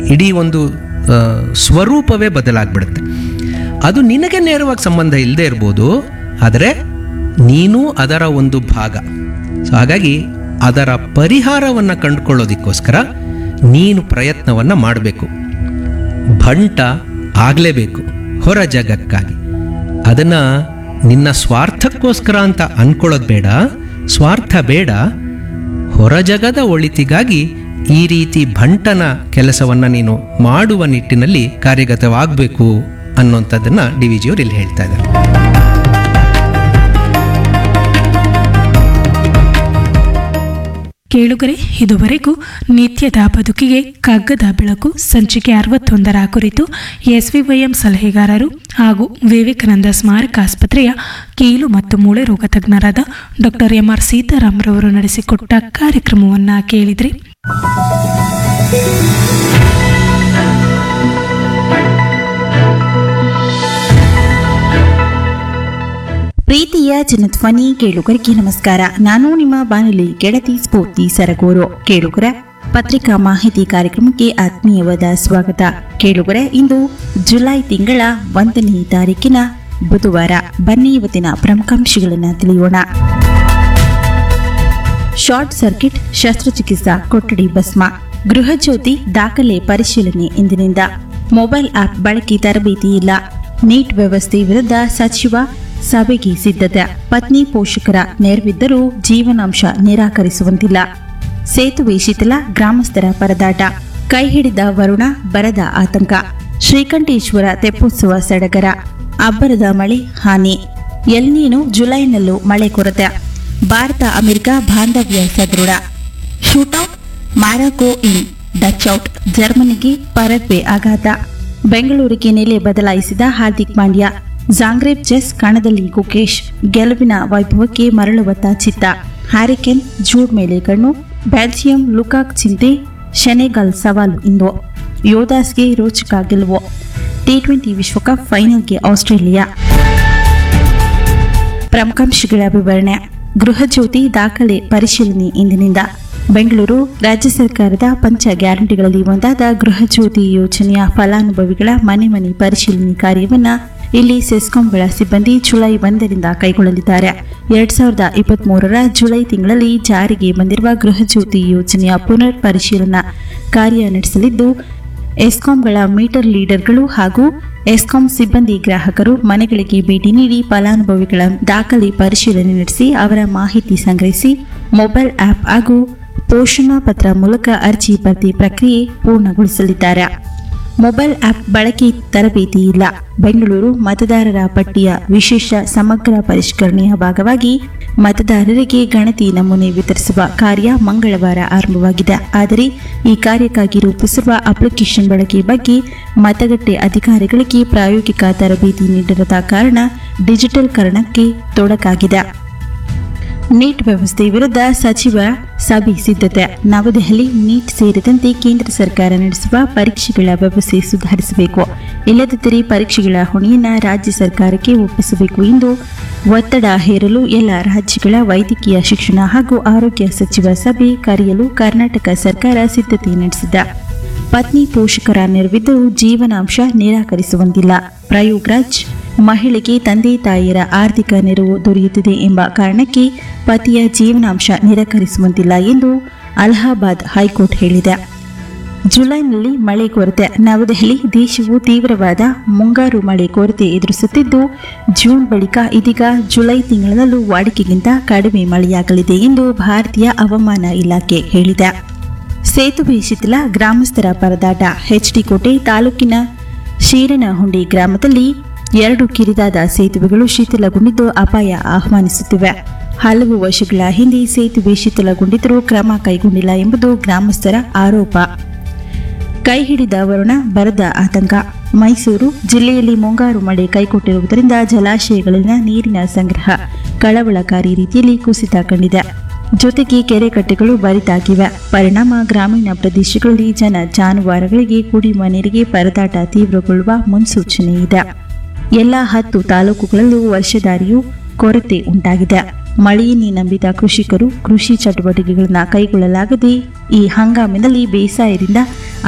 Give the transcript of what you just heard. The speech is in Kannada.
ಇಡೀ ಒಂದು ಆ, ಸ್ವರೂಪವೇ ಬದಲಾಗ್ಬಿಡುತ್ತೆ ಅದು ನಿನಗೆ ನೇರವಾಗಿ ಸಂಬಂಧ ಇಲ್ಲದೆ ಇರ್ಬೋದು ಆದರೆ ನೀನು ಅದರ ಒಂದು ಭಾಗ ಸೊ ಹಾಗಾಗಿ ಅದರ ಪರಿಹಾರವನ್ನು ಕಂಡುಕೊಳ್ಳೋದಕ್ಕೋಸ್ಕರ ನೀನು ಪ್ರಯತ್ನವನ್ನು ಮಾಡಬೇಕು ಭಂಟ ಆಗಲೇಬೇಕು ಹೊರ ಜಗಕ್ಕಾಗಿ ಅದನ್ನು ನಿನ್ನ ಸ್ವಾರ್ಥಕ್ಕೋಸ್ಕರ ಅಂತ ಅನ್ಕೊಳ್ಳೋದು ಬೇಡ ಸ್ವಾರ್ಥ ಬೇಡ ಹೊರ ಜಗದ ಒಳಿತಿಗಾಗಿ ಈ ರೀತಿ ಭಂಟನ ಕೆಲಸವನ್ನು ನೀನು ಮಾಡುವ ನಿಟ್ಟಿನಲ್ಲಿ ಕಾರ್ಯಗತವಾಗಬೇಕು ಅನ್ನೋಂಥದ್ದನ್ನು ಡಿ ವಿ ಜಿಯವರು ಇಲ್ಲಿ ಹೇಳ್ತಾ ಇದ್ದಾರೆ ಕೇಳುಗರೆ ಇದುವರೆಗೂ ನಿತ್ಯದ ಬದುಕಿಗೆ ಕಗ್ಗದ ಬೆಳಕು ಸಂಚಿಕೆ ಅರವತ್ತೊಂದರ ಕುರಿತು ಎಸ್ವಿವೈಎಂ ಸಲಹೆಗಾರರು ಹಾಗೂ ವಿವೇಕಾನಂದ ಸ್ಮಾರಕ ಆಸ್ಪತ್ರೆಯ ಕೀಲು ಮತ್ತು ಮೂಳೆ ರೋಗ ತಜ್ಞರಾದ ಡಾಕ್ಟರ್ ಎಂಆರ್ ಸೀತಾರಾಮ್ ರವರು ನಡೆಸಿಕೊಟ್ಟ ಕಾರ್ಯಕ್ರಮವನ್ನು ಕೇಳಿದ್ರಿ ಪ್ರೀತಿಯ ಜನಧ್ವನಿ ಕೇಳುಗರಿಗೆ ನಮಸ್ಕಾರ ನಾನು ನಿಮ್ಮ ಬಾನುಲಿ ಗೆಳತಿ ಸ್ಫೂರ್ತಿ ಸರಗೂರು ಕೇಳುಗರ ಪತ್ರಿಕಾ ಮಾಹಿತಿ ಕಾರ್ಯಕ್ರಮಕ್ಕೆ ಆತ್ಮೀಯವಾದ ಸ್ವಾಗತ ಕೇಳುಗರೆ ಇಂದು ಜುಲೈ ತಿಂಗಳ ಒಂದನೇ ತಾರೀಕಿನ ಬುಧವಾರ ಬನ್ನಿ ಇವತ್ತಿನ ಪ್ರಮುಖಾಂಶಗಳನ್ನು ತಿಳಿಯೋಣ ಶಾರ್ಟ್ ಸರ್ಕಿಟ್ ಶಸ್ತ್ರಚಿಕಿತ್ಸಾ ಕೊಠಡಿ ಭಸ್ಮ ಗೃಹ ಜ್ಯೋತಿ ದಾಖಲೆ ಪರಿಶೀಲನೆ ಇಂದಿನಿಂದ ಮೊಬೈಲ್ ಆಪ್ ಬಳಕೆ ತರಬೇತಿ ಇಲ್ಲ ನೀಟ್ ವ್ಯವಸ್ಥೆ ವಿರುದ್ಧ ಸಚಿವ ಸಭೆಗೆ ಸಿದ್ಧತೆ ಪತ್ನಿ ಪೋಷಕರ ನೆರವಿದ್ದರೂ ಜೀವನಾಂಶ ನಿರಾಕರಿಸುವಂತಿಲ್ಲ ಸೇತುವೆ ಶಿಥಿಲ ಗ್ರಾಮಸ್ಥರ ಪರದಾಟ ಕೈ ಹಿಡಿದ ವರುಣ ಬರದ ಆತಂಕ ಶ್ರೀಕಂಠೇಶ್ವರ ತೆಪ್ಪೋತ್ಸವ ಸಡಗರ ಅಬ್ಬರದ ಮಳೆ ಹಾನಿ ಎಲ್ನೀನು ಜುಲೈನಲ್ಲೂ ಮಳೆ ಕೊರತೆ ಭಾರತ ಅಮೆರಿಕ ಬಾಂಧವ್ಯ ಸದೃಢ shootout Morocco in Dutch out ಜರ್ಮನಿಗೆ ಪರಗ್ವೆ ಆಘಾತ ಬೆಂಗಳೂರಿಗೆ ನೆಲೆ ಬದಲಾಯಿಸಿದ ಹಾರ್ದಿಕ್ ಪಾಂಡ್ಯ ಜಾಂಗ್ರೇಬ್ ಚೆಸ್ ಕಣದಲ್ಲಿ ಗುಕೇಶ್ ಗೆಲುವಿನ ವೈಭವಕ್ಕೆ ಮರಳುವತ್ತ ಚಿತ್ತ ಹ್ಯಾರಿಕೆನ್ ಜೂಡ್ ಮೇಲೆ ಕಣ್ಣು ಬೆಲ್ಜಿಯಂ ಲುಕಾಕ್ ಚಿಂತೆ ಶೆನೆಗಲ್ ಸವಾಲು ಇಂದು ಯೋಧಾಸ್ಗೆ ರೋಚಕ ಗೆಲುವು ಟಿ ಟ್ವೆಂಟಿ ವಿಶ್ವಕಪ್ ಫೈನಲ್ಗೆ ಆಸ್ಟ್ರೇಲಿಯಾ ಪ್ರಮುಖಾಂಶಗಳ ವಿವರಣೆ ಗೃಹ ಜ್ಯೋತಿ ದಾಖಲೆ ಪರಿಶೀಲನೆ ಇಂದಿನಿಂದ ಬೆಂಗಳೂರು ರಾಜ್ಯ ಸರ್ಕಾರದ ಪಂಚ ಗ್ಯಾರಂಟಿಗಳಲ್ಲಿ ಒಂದಾದ ಗೃಹ ಜ್ಯೋತಿ ಯೋಜನೆಯ ಫಲಾನುಭವಿಗಳ ಮನೆ ಮನೆ ಪರಿಶೀಲನೆ ಕಾರ್ಯವನ್ನ ಇಲ್ಲಿ ಸೆಸ್ಕಾಂಗಳ ಸಿಬ್ಬಂದಿ ಜುಲೈ ಒಂದರಿಂದ ಕೈಗೊಳ್ಳಲಿದ್ದಾರೆ ಎರಡ್ ಸಾವಿರದ ಇಪ್ಪತ್ತ್ ಮೂರರ ಜುಲೈ ತಿಂಗಳಲ್ಲಿ ಜಾರಿಗೆ ಬಂದಿರುವ ಗೃಹ ಜ್ಯೋತಿ ಯೋಜನೆಯ ಪುನರ್ ಪರಿಶೀಲನಾ ಕಾರ್ಯ ನಡೆಸಲಿದ್ದು ಎಸ್ಕಾಂಗಳ ಮೀಟರ್ ಲೀಡರ್ಗಳು ಹಾಗೂ ಎಸ್ಕಾಂ ಸಿಬ್ಬಂದಿ ಗ್ರಾಹಕರು ಮನೆಗಳಿಗೆ ಭೇಟಿ ನೀಡಿ ಫಲಾನುಭವಿಗಳ ದಾಖಲೆ ಪರಿಶೀಲನೆ ನಡೆಸಿ ಅವರ ಮಾಹಿತಿ ಸಂಗ್ರಹಿಸಿ ಮೊಬೈಲ್ ಆಪ್ ಹಾಗೂ ಪೋಷಣಾ ಪತ್ರ ಮೂಲಕ ಅರ್ಜಿ ಭರ್ತಿ ಪ್ರಕ್ರಿಯೆ ಪೂರ್ಣಗೊಳಿಸಲಿದ್ದಾರೆ ಮೊಬೈಲ್ ಆಪ್ ಬಳಕೆ ತರಬೇತಿ ಇಲ್ಲ ಬೆಂಗಳೂರು ಮತದಾರರ ಪಟ್ಟಿಯ ವಿಶೇಷ ಸಮಗ್ರ ಪರಿಷ್ಕರಣೆಯ ಭಾಗವಾಗಿ ಮತದಾರರಿಗೆ ಗಣತಿ ನಮೂನೆ ವಿತರಿಸುವ ಕಾರ್ಯ ಮಂಗಳವಾರ ಆರಂಭವಾಗಿದೆ ಆದರೆ ಈ ಕಾರ್ಯಕ್ಕಾಗಿ ರೂಪಿಸಿರುವ ಅಪ್ಲಿಕೇಶನ್ ಬಳಕೆ ಬಗ್ಗೆ ಮತಗಟ್ಟೆ ಅಧಿಕಾರಿಗಳಿಗೆ ಪ್ರಾಯೋಗಿಕ ತರಬೇತಿ ನೀಡಿರದ ಕಾರಣ ಡಿಜಿಟಲ್ ಕರಣಕ್ಕೆ ತೊಡಕಾಗಿದೆ ನೀಟ್ ವ್ಯವಸ್ಥೆ ವಿರುದ್ಧ ಸಚಿವ ಸಭೆ ಸಿದ್ಧತೆ ನವದೆಹಲಿ ನೀಟ್ ಸೇರಿದಂತೆ ಕೇಂದ್ರ ಸರ್ಕಾರ ನಡೆಸುವ ಪರೀಕ್ಷೆಗಳ ವ್ಯವಸ್ಥೆ ಸುಧಾರಿಸಬೇಕು ಇಲ್ಲದಿದ್ದರೆ ಪರೀಕ್ಷೆಗಳ ಹೊಣೆಯನ್ನ ರಾಜ್ಯ ಸರ್ಕಾರಕ್ಕೆ ಒಪ್ಪಿಸಬೇಕು ಎಂದು ಒತ್ತಡ ಹೇರಲು ಎಲ್ಲ ರಾಜ್ಯಗಳ ವೈದ್ಯಕೀಯ ಶಿಕ್ಷಣ ಹಾಗೂ ಆರೋಗ್ಯ ಸಚಿವ ಸಭೆ ಕರೆಯಲು ಕರ್ನಾಟಕ ಸರ್ಕಾರ ಸಿದ್ಧತೆ ನಡೆಸಿದೆ ಪತ್ನಿ ಪೋಷಕರ ನೆರವಿದ್ದರೂ ಜೀವನಾಂಶ ನಿರಾಕರಿಸುವಂತಿಲ್ಲ ಪ್ರಯೋಗ್ರಾಜ್ ಮಹಿಳೆಗೆ ತಂದೆ ತಾಯಿಯರ ಆರ್ಥಿಕ ನೆರವು ದೊರೆಯುತ್ತಿದೆ ಎಂಬ ಕಾರಣಕ್ಕೆ ಪತಿಯ ಜೀವನಾಂಶ ನಿರಾಕರಿಸುವಂತಿಲ್ಲ ಎಂದು ಅಲಹಾಬಾದ್ ಹೈಕೋರ್ಟ್ ಹೇಳಿದೆ ಜುಲೈನಲ್ಲಿ ಮಳೆ ಕೊರತೆ ನವದೆಹಲಿ ದೇಶವು ತೀವ್ರವಾದ ಮುಂಗಾರು ಮಳೆ ಕೊರತೆ ಎದುರಿಸುತ್ತಿದ್ದು ಜೂನ್ ಬಳಿಕ ಇದೀಗ ಜುಲೈ ತಿಂಗಳಲ್ಲೂ ವಾಡಿಕೆಗಿಂತ ಕಡಿಮೆ ಮಳೆಯಾಗಲಿದೆ ಎಂದು ಭಾರತೀಯ ಹವಾಮಾನ ಇಲಾಖೆ ಹೇಳಿದೆ ಸೇತುವೆ ಶಿಥಿಲ ಗ್ರಾಮಸ್ಥರ ಪರದಾಟ ಕೋಟೆ ತಾಲೂಕಿನ ಶೀರನಹುಂಡಿ ಗ್ರಾಮದಲ್ಲಿ ಎರಡು ಕಿರಿದಾದ ಸೇತುವೆಗಳು ಶಿಥಿಲಗೊಂಡಿದ್ದು ಅಪಾಯ ಆಹ್ವಾನಿಸುತ್ತಿವೆ ಹಲವು ವರ್ಷಗಳ ಹಿಂದೆ ಸೇತುವೆ ಶಿಥಿಲಗೊಂಡಿದ್ದರೂ ಕ್ರಮ ಕೈಗೊಂಡಿಲ್ಲ ಎಂಬುದು ಗ್ರಾಮಸ್ಥರ ಆರೋಪ ಕೈ ಹಿಡಿದ ವರುಣ ಬರದ ಆತಂಕ ಮೈಸೂರು ಜಿಲ್ಲೆಯಲ್ಲಿ ಮುಂಗಾರು ಮಳೆ ಕೈಕೊಟ್ಟಿರುವುದರಿಂದ ಜಲಾಶಯಗಳಲ್ಲಿನ ನೀರಿನ ಸಂಗ್ರಹ ಕಳವಳಕಾರಿ ರೀತಿಯಲ್ಲಿ ಕುಸಿತ ಕಂಡಿದೆ ಜೊತೆಗೆ ಕೆರೆ ಕಟ್ಟೆಗಳು ಬರಿದಾಗಿವೆ ಪರಿಣಾಮ ಗ್ರಾಮೀಣ ಪ್ರದೇಶಗಳಲ್ಲಿ ಜನ ಜಾನುವಾರುಗಳಿಗೆ ಕುಡಿಯುವ ನೀರಿಗೆ ಪರದಾಟ ತೀವ್ರಗೊಳ್ಳುವ ಮುನ್ಸೂಚನೆ ಇದೆ ಎಲ್ಲ ಹತ್ತು ತಾಲೂಕುಗಳಲ್ಲೂ ವರ್ಷಧಾರಿಯು ಕೊರತೆ ಉಂಟಾಗಿದೆ ಮಳೆಯನ್ನೇ ನಂಬಿದ ಕೃಷಿಕರು ಕೃಷಿ ಚಟುವಟಿಕೆಗಳನ್ನು ಕೈಗೊಳ್ಳಲಾಗದೆ ಈ ಹಂಗಾಮಿನಲ್ಲಿ ಬೇಸಾಯದಿಂದ